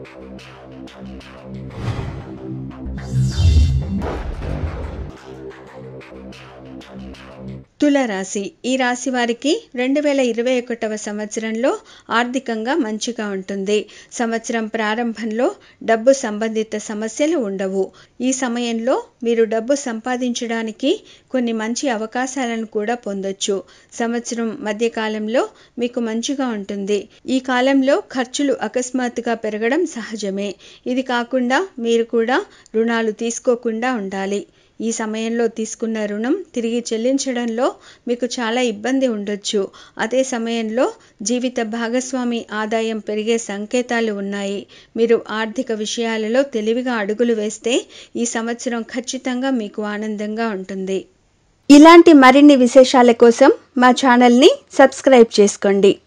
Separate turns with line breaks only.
తులరాశి ఈ రాశి వారికి రెండు వేల ఇరవై ఒకటవ సంవత్సరంలో ఆర్థికంగా మంచిగా ఉంటుంది సంవత్సరం ప్రారంభంలో డబ్బు సంబంధిత సమస్యలు ఉండవు ఈ సమయంలో మీరు డబ్బు సంపాదించడానికి కొన్ని మంచి అవకాశాలను కూడా పొందొచ్చు సంవత్సరం మధ్యకాలంలో మీకు మంచిగా ఉంటుంది ఈ కాలంలో ఖర్చులు అకస్మాత్తుగా పెరగడం సహజమే ఇది కాకుండా మీరు కూడా రుణాలు తీసుకోకుండా ఉండాలి ఈ సమయంలో తీసుకున్న రుణం తిరిగి చెల్లించడంలో మీకు చాలా ఇబ్బంది ఉండొచ్చు అదే సమయంలో జీవిత భాగస్వామి ఆదాయం పెరిగే సంకేతాలు ఉన్నాయి మీరు ఆర్థిక విషయాలలో తెలివిగా అడుగులు వేస్తే ఈ సంవత్సరం ఖచ్చితంగా మీకు ఆనందంగా ఉంటుంది ఇలాంటి మరిన్ని విశేషాల కోసం మా ఛానల్ని సబ్స్క్రైబ్ చేసుకోండి